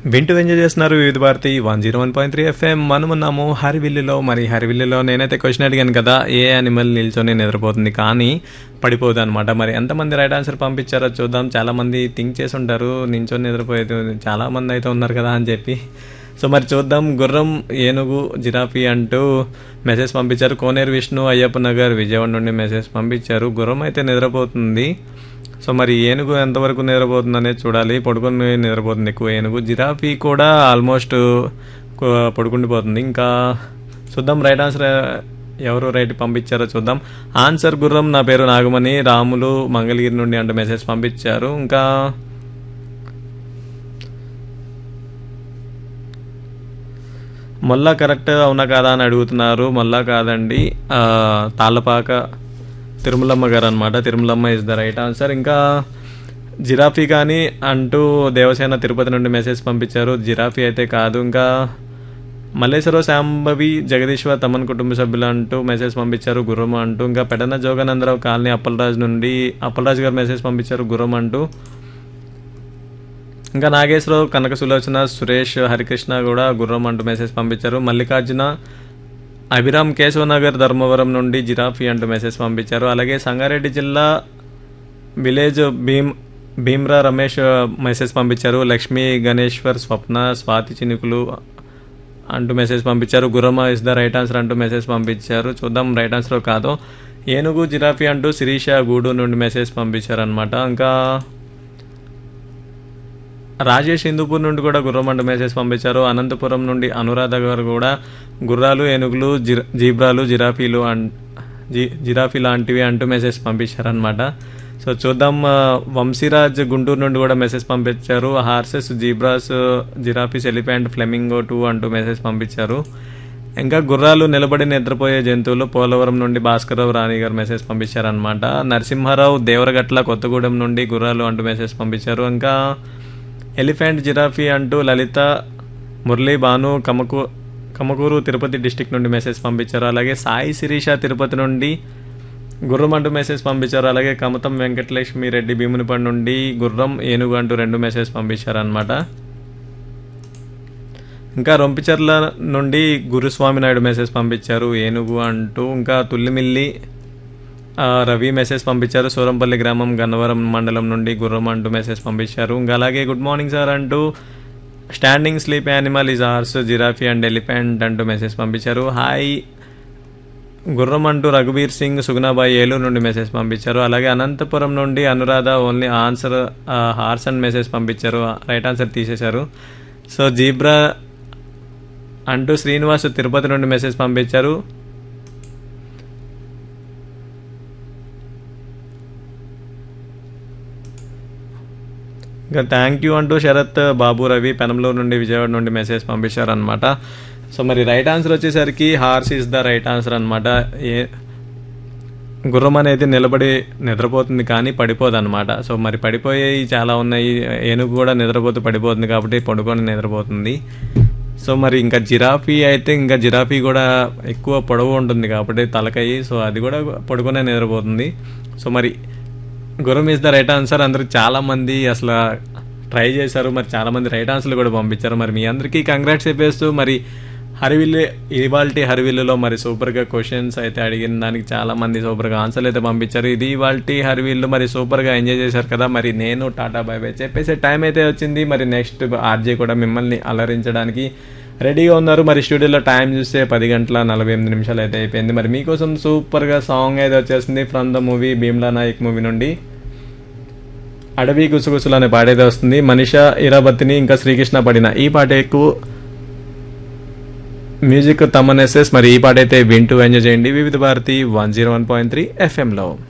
వింటూ ఎంజాయ్ చేస్తున్నారు Vividh Bharati one zero one point three FM మనమున్నాము హరివిల్లులో మరి హరివిల్లులో నేనైతే క్వశ్చన్ అడిగాను కదా ఏ యానిమల్ నిల్చొని నిద్రపోతుంది కానీ పడిపోదు అనమాట మరి ఎంతమంది రైట్ ఆన్సర్ పంపించారో చూద్దాం చాలామంది థింక్ చేసి ఉంటారు నించొని నిద్రపోయేది చాలామంది అయితే ఉన్నారు కదా అని చెప్పి సో మరి చూద్దాం గుర్రం ఏనుగు జిరాఫీ అంటూ మెసేజ్ పంపించారు కోనేరు విష్ణు అయ్యప్ప నగర్ విజయవాడ నుండి మెసేజ్ పంపించారు గుర్రం అయితే నిద్రపోతుంది సో మరి ఏనుగు ఎంతవరకు నిద్రపోతుంది అనేది చూడాలి పడుకొని నిద్రపోతుంది ఎక్కువ ఏనుగు జిరాఫీ కూడా ఆల్మోస్ట్ పడుకుండిపోతుంది ఇంకా చూద్దాం రైట్ ఆన్సర్ ఎవరు రైట్ పంపించారో చూద్దాం ఆన్సర్ గుర్రం నా పేరు నాగమణి రాములు మంగళగిరి నుండి అంటే మెసేజ్ పంపించారు ఇంకా మళ్ళా కరెక్ట్ అవునా కాదా అని అడుగుతున్నారు మళ్ళా కాదండి ఆ, తాళ్ళపాక తిరుమలమ్మ గారు అనమాట Tirumalamma is the right answer ఇంకా జిరాఫీ కానీ అంటూ దేవసేన తిరుపతి నుండి మెసేజ్ పంపించారు జిరాఫీ అయితే కాదు ఇంకా మల్లేశ్వరరావు శాంభవి జగదీశ్వర్ తమన్ కుటుంబ సభ్యులు అంటూ మెసేజ్ పంపించారు గుర్రం అంటూ ఇంకా పెడన జోగానందరావు కాలనీ అప్పలరాజు నుండి అప్పలరాజు గారు మెసేజ్ పంపించారు గుర్రం అంటూ ఇంకా నాగేశ్వరరావు కనక సులోచన సురేష్ హరికృష్ణ కూడా గుర్రం అంటూ మెసేజ్ పంపించారు మల్లికార్జున అభిరామ్ కేశవనగర్ ధర్మవరం నుండి జిరాఫీ అంటూ మెసేజ్ పంపించారు అలాగే సంగారెడ్డి జిల్లా విలేజ్ భీమ్ భీమ్రా రమేష్ మెసేజ్ పంపించారు లక్ష్మీ గణేశ్వర్ స్వప్న స్వాతి చినుకులు అంటూ మెసేజ్ పంపించారు గుర్రమ ఇస్ ద రైట్ ఆన్సర్ అంటూ మెసేజ్ పంపించారు చూద్దాం రైట్ ఆన్సర్ కాదు ఏనుగు జిరాఫీ అంటూ శిరీష గూడు నుండి మెసేజ్ పంపించారు అనమాట ఇంకా రాజేష్ హిందూపూర్ నుండి కూడా గుర్రం అంటూ మెసేజ్ పంపించారు అనంతపురం నుండి అనురాధ గారు కూడా గుర్రాలు ఏనుగులు జిర జీబ్రాలు జిరాఫీలు అన్ జి జిరాఫీ లాంటివి అంటూ మెసేజ్ పంపించారనమాట సో చూద్దాం ఆ, వంశీరాజ్ గుంటూరు నుండి కూడా మెసేజ్ పంపించారు horses zebras giraffes elephant flamingo too అంటూ మెసేజ్ పంపించారు ఇంకా గుర్రాలు నిలబడి నిద్రపోయే జంతువులు పోలవరం నుండి భాస్కరరావు రాణి గారు మెసేజ్ పంపించారనమాట నరసింహారావు దేవరగట్ల కొత్తగూడెం నుండి గుర్రాలు అంటూ మెసేజ్ పంపించారు ఇంకా ఎలిఫెంట్ జిరాఫీ అంటూ లలిత మురళీ భాను కమకు కమకూరు తిరుపతి డిస్టిక్ నుండి మెసేజ్ పంపించారు అలాగే సాయి శిరీష తిరుపతి నుండి గుర్రం అంటూ మెసేజ్ పంపించారు అలాగే కమతం వెంకటలక్ష్మి రెడ్డి భీమునిపడి నుండి గుర్రం ఏనుగు అంటూ రెండు మెసేజ్ పంపించారు అనమాట ఇంకా రొంపిచర్ల నుండి గురుస్వామి నాయుడు మెసేజ్ పంపించారు ఏనుగు అంటూ ఇంకా తుల్లిమిల్లి ఆ, రవి మెసేజ్ పంపించారు సూరంపల్లి గ్రామం గన్నవరం మండలం నుండి గుర్రం అంటూ మెసేజ్ పంపించారు ఇంకా అలాగే గుడ్ మార్నింగ్ సార్ అంటూ standing sleep animal is horse giraffe and elephant అంటూ మెసేజ్ పంపించారు హాయ్ గుర్రం అంటూ రఘువీర్ సింగ్ సుగుణాబాయి ఏలూరు నుండి మెసేజ్ పంపించారు అలాగే అనంతపురం నుండి Anuradha only answer horse and message పంపించారు రైట్ ఆన్సర్ తీసేశారు సో జీబ్రా అంటూ శ్రీనివాస్ తిరుపతి నుండి మెసేజ్ పంపించారు ఇంకా థ్యాంక్ యూ అంటూ శరత్ బాబు రవి పెనంలూరు నుండి విజయవాడ నుండి మెసేజ్ పంపించారనమాట సో మరి రైట్ ఆన్సర్ వచ్చేసరికి horse is the right answer అనమాట ఏ గుర్రం అనేది నిలబడి నిద్రపోతుంది కానీ పడిపోదు అనమాట సో మరి పడిపోయేవి చాలా ఉన్నాయి ఏనుగు కూడా నిద్రపోతూ పడిపోతుంది కాబట్టి పడుకొని నిద్రపోతుంది సో మరి ఇంకా జిరాఫీ అయితే ఇంకా జిరాఫీ కూడా ఎక్కువ పొడవు ఉంటుంది కాబట్టి తలకాయి సో అది కూడా పడుకునే నిద్రపోతుంది సో మరి గుర్రం ఇస్ ద రైట్ ఆన్సర్ అందరూ చాలా మంది అసలు ట్రై చేశారు మరి చాలా మంది రైట్ ఆన్సర్లు కూడా పంపించారు మరి మీ అందరికీ కంగ్రాట్స్ చెప్పేస్తూ మరి హరివిల్లు ఇవాల్టి హరివిల్లులో మరి సూపర్గా క్వశ్చన్స్ అయితే అడిగిన దానికి చాలా మంది సూపర్గా ఆన్సర్లు అయితే పంపించారు ఇది ఇవాల్టి హరివిల్లు మరి సూపర్గా ఎంజాయ్ చేశారు కదా మరి నేను టాటా బై బై చెప్పేసే టైం అయితే వచ్చింది మరి నెక్స్ట్ ఆర్జే కూడా మిమ్మల్ని అలరించడానికి రెడీగా ఉన్నారు మరి స్టూడియోలో టైం చూస్తే పది గంటల నలభై ఎనిమిది నిమిషాలు అయితే అయిపోయింది మరి మీకోసం సూపర్గా సాంగ్ అయితే వచ్చేసింది from the movie Bheemla Nayak movie నుండి అడవి గుసగుసలు అనే పాట అయితే వస్తుంది మనిష ఇరాబత్తిని ఇంకా శ్రీకృష్ణ పడిన ఈ పాట ఎక్కువ మ్యూజిక్ తమన్ ఎస్ఎస్ మరి ఈ పాట అయితే వింటూ ఎంజాయ్ చేయండి Vividh Bharati one zero one point three ఎఫ్ఎంలో